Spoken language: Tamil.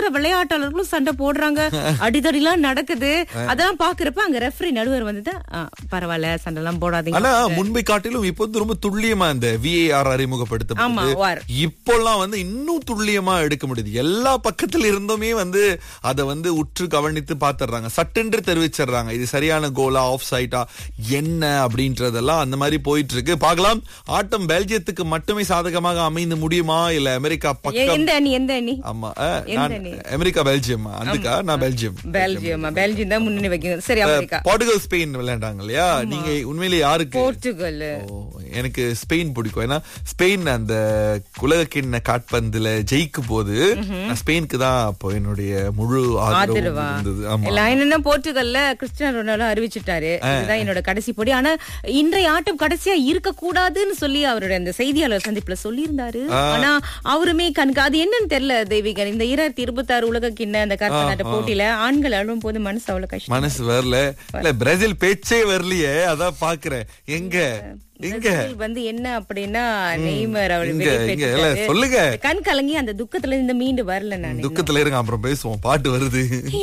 விளையாட்டாளர்களும் சண்டை போடுறாங்க அடிதடிலாம் நடக்குது அதெல்லாம் பாக்குறப்ப அங்க ரெஃபரி நடுவர் வந்து பரவாயில்ல சண்டை எல்லாம் போடாதீங்க ஆனா முன்பை காட்டிலும் இப்ப வந்து ரொம்ப துல்லியமா இந்த விஏஆர் ஆமா, அறிமுகப்படுத்தப்பட்டது வார். இப்போல்லாம் வந்து இன்னும் துல்லியமா எடுக்க முடியுது எல்லா பக்கத்துல இருந்துமே வந்து அதை வந்து உற்று கவனித்து பாத்துறாங்க சட்டென்று தெரிவிச்சிடுறாங்க இது சரியான கோலா ஆஃப் சைட்டா என்ன அப்படின்றதெல்லாம் அந்த மாதிரி போயிட்டு இருக்கு பார்க்கலாம் ஆட்டம் பெல்ஜியத்துக்கு மட்டுமே சாதகமாக அமைந்து முடியுமா இல்ல அமெரிக்கா எ- பக்கம் எந்த அணி எந்த அணி ஆமா அஹ், எந்த நான் அணி? அமெரிக்கா பெல்ஜியம் அதுக்கா நான் பெல்ஜியம் பெல்ஜியம் பெல்ஜியம் தான் முன்னணி வைக்கணும் சரி அமெரிக்கா போர்ட்டுகல் ஸ்பெயின் விளையாண்டாங்க இல்லையா நீங்க உண்மையிலேயே யாருக்கு போர்ச்சுகல் ஓ, எனக்கு ஸ்பெயின் பிடிக்கும் ஏன்னா ஸ்பெயின் அந்த உலகக்கிண்ண காட்பந்துல ஜெயிக்கும் போது நான் ஸ்பெயினுக்கு தான் அப்போ என்னுடைய முழு ஆதரவு ஆதரவா இருந்தது ஆமா இல்ல என்னன்னா போர்ச்சுகல்ல கிறிஸ்டியானோ ரொனால்டோ அறிவிச்சிட்டாரு இதுதான் என்னோட கடைசி போட்டி ஆனா இன்றைய ஆட்டம் கடைசியா இருக்க கூடாதுன்னு சொல்லி அவருடைய அந்த செய்தியாளர் சந்திப்புல சொல்லியிருந்தாரு ஆனா அவருமே கணக்கு அது என்னன்னு தெரியல தெய்வீகன் இந்த இரண்டாயிரத்தி இருபத்தி ஆறு உலக கிண்ண அந்த காற்பந்தாட்ட போட்டியில ஆண்கள் அழும் போது மனசு அவ்வளவு கஷ்டம் மனசு வரல இல்ல பிரேசில் பேச்சே வரலையே அதான் பாக்குறேன் எங்க எங்க பிரேசில் வந்து என்ன அப்படின்னா நெய்மர் அவர் இங்க, வெளியே இங்க, இல்ல, போயிட்டாரு. சொல்லுங்க. கண் கலங்கி அந்த துக்கத்துல இருந்து மீண்டு வரல நான் துக்கத்துல இருங்க அப்புறம் பேசுவோம் பாட்டு வருது